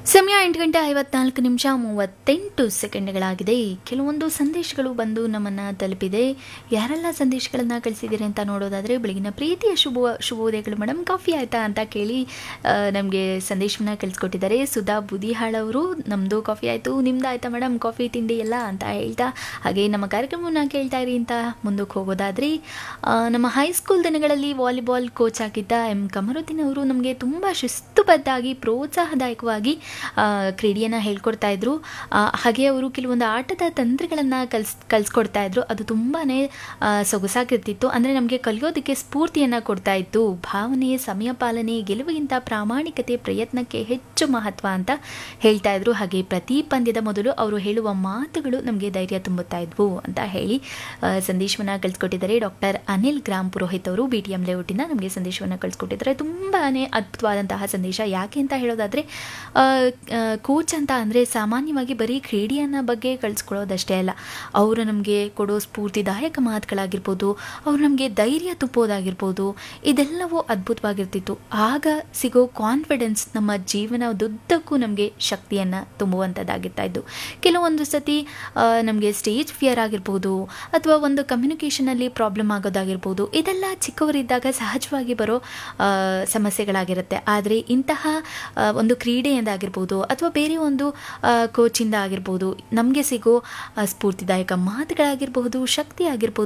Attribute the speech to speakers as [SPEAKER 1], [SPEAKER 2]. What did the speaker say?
[SPEAKER 1] ಸಮಯ ಎಂಟು ಗಂಟೆ ಐವತ್ನಾಲ್ಕು ನಿಮಿಷ ಮೂವತ್ತೆಂಟು ಸೆಕೆಂಡ್ಗಳಾಗಿದೆ ಕೆಲವೊಂದು ಸಂದೇಶಗಳು ಬಂದು ನಮ್ಮನ್ನು ತಲುಪಿದೆ ಯಾರೆಲ್ಲ ಸಂದೇಶಗಳನ್ನು ಕಳಿಸಿದ್ದೀರಿ ಅಂತ ನೋಡೋದಾದರೆ ಬೆಳಗಿನ ಪ್ರೀತಿಯ ಶುಭ ಶುಭೋದಯಗಳು ಮೇಡಮ್ ಕಾಫಿ ಆಯಿತಾ ಅಂತ ಕೇಳಿ ನಮಗೆ ಸಂದೇಶವನ್ನು ಕಳಿಸ್ಕೊಟ್ಟಿದ್ದಾರೆ ಸುಧಾ ಬುದಿಹಾಳ್ ಅವರು ನಮ್ಮದು ಕಾಫಿ ಆಯಿತು ನಿಮ್ದು ಆಯಿತಾ ಮೇಡಮ್ ಕಾಫಿ ತಿಂಡಿ ಎಲ್ಲ ಅಂತ ಹೇಳ್ತಾ ಹಾಗೆ ನಮ್ಮ ಕಾರ್ಯಕ್ರಮವನ್ನು ಕೇಳ್ತಾ ಇರಿ ಅಂತ ಮುಂದಕ್ಕೆ ಹೋಗೋದಾದರೆ ಆ, ನಮ್ಮ ಹೈಸ್ಕೂಲ್ ದಿನಗಳಲ್ಲಿ ವಾಲಿಬಾಲ್ ಕೋಚ್ ಆಗಿದ್ದ ಎಂ ಕಮರುದ್ದೀನ್ ಅವರು ನಮಗೆ ತುಂಬ ಶಿಸ್ತುಬದ್ಧಾಗಿ ಪ್ರೋತ್ಸಾಹದಾಯಕವಾಗಿ ಆ, ಕ್ರೀಡೆಯನ್ನು ಹೇಳ್ಕೊಡ್ತಾ ಇದ್ರು ಆ, ಹಾಗೆ ಅವರು ಕೆಲವೊಂದು ಆಟದ ತಂತ್ರಗಳನ್ನು ಕಲ್ಸ್ ಕಲಿಸ್ಕೊಡ್ತಾ ಇದ್ರು ಅದು ತುಂಬಾ ಸೊಗಸಾಗಿರ್ತಿತ್ತು ಅಂದರೆ ನಮಗೆ ಕಲಿಯೋದಕ್ಕೆ ಸ್ಫೂರ್ತಿಯನ್ನು ಕೊಡ್ತಾ ಇತ್ತು ಭಾವನೆ ಸಮಯ ಪಾಲನೆ ಗೆಲುವಿಗಿಂತ ಪ್ರಾಮಾಣಿಕತೆ ಪ್ರಯತ್ನಕ್ಕೆ ಹೆಚ್ಚು ಮಹತ್ವ ಅಂತ ಹೇಳ್ತಾ ಇದ್ರು ಹಾಗೆ ಪ್ರತಿ ಪಂದ್ಯದ ಮೊದಲು ಅವರು ಹೇಳುವ ಮಾತುಗಳು ನಮಗೆ ಧೈರ್ಯ ತುಂಬುತ್ತಾ ಇದ್ವು ಅಂತ ಹೇಳಿ ಸಂದೇಶವನ್ನು ಕಳಿಸ್ಕೊಟ್ಟಿದ್ದಾರೆ ಡಾಕ್ಟರ್ ಅನಿಲ್ ಗ್ರಾಮ್ ಪುರೋಹಿತ್ ಅವರು ಬಿ ಟಿ ಎಂ ಲೇಔಟಿಂದ ನಮಗೆ ಸಂದೇಶವನ್ನು ಕಳಿಸ್ಕೊಟ್ಟಿದ್ದಾರೆ ತುಂಬಾ ಅದ್ಭುತವಾದಂತಹ ಸಂದೇಶ ಯಾಕೆ ಅಂತ ಹೇಳೋದಾದರೆ ಕೋಚ್ ಅಂತ ಅಂದರೆ ಸಾಮಾನ್ಯವಾಗಿ ಬರೀ ಕ್ರೀಡೆಯನ್ನು ಬಗ್ಗೆ ಕಳಿಸ್ಕೊಳ್ಳೋದಷ್ಟೇ ಅಲ್ಲ ಅವರು ನಮಗೆ ಕೊಡೋ ಸ್ಫೂರ್ತಿದಾಯಕ ಮಾತುಗಳಾಗಿರ್ಬೋದು ಅವರು ನಮಗೆ ಧೈರ್ಯ ತುಂಬೋದಾಗಿರ್ಬೋದು ಇದೆಲ್ಲವೂ ಅದ್ಭುತವಾಗಿರ್ತಿತ್ತು ಆಗ ಸಿಗೋ ಕಾನ್ಫಿಡೆನ್ಸ್ ನಮ್ಮ ಜೀವನದುದ್ದಕ್ಕೂ ನಮಗೆ ಶಕ್ತಿಯನ್ನು ತುಂಬುವಂಥದ್ದಾಗಿರ್ತಾ ಇದ್ದು ಕೆಲವೊಂದು ಸತಿ ನಮಗೆ ಸ್ಟೇಜ್ ಫಿಯರ್ ಆಗಿರ್ಬೋದು ಅಥವಾ ಒಂದು ಕಮ್ಯುನಿಕೇಷನಲ್ಲಿ ಪ್ರಾಬ್ಲಮ್ ಆಗೋದಾಗಿರ್ಬೋದು ಇದೆಲ್ಲ ಚಿಕ್ಕವರಿದ್ದಾಗ ಸಹಜವಾಗಿ ಬರೋ ಆ, ಸಮಸ್ಯೆಗಳಾಗಿರುತ್ತೆ ಆದರೆ ಇಂತಹ ಆ, ಒಂದು ಕ್ರೀಡೆಯಿಂದ ಆಗಿರ್ಬೋದು ಅಥವಾ ಬೇರೆ ಒಂದು ಕೋಚಿಂದ ಆಗಿರ್ಬೋದು ನಮಗೆ ಸಿಗೋ ಆ, ಸ್ಫೂರ್ತಿದಾಯಕ ಮಾತುಗಳಾಗಿರ್ಬಹುದು ಶಕ್ತಿ ಆಗಿರ್ಬೋದು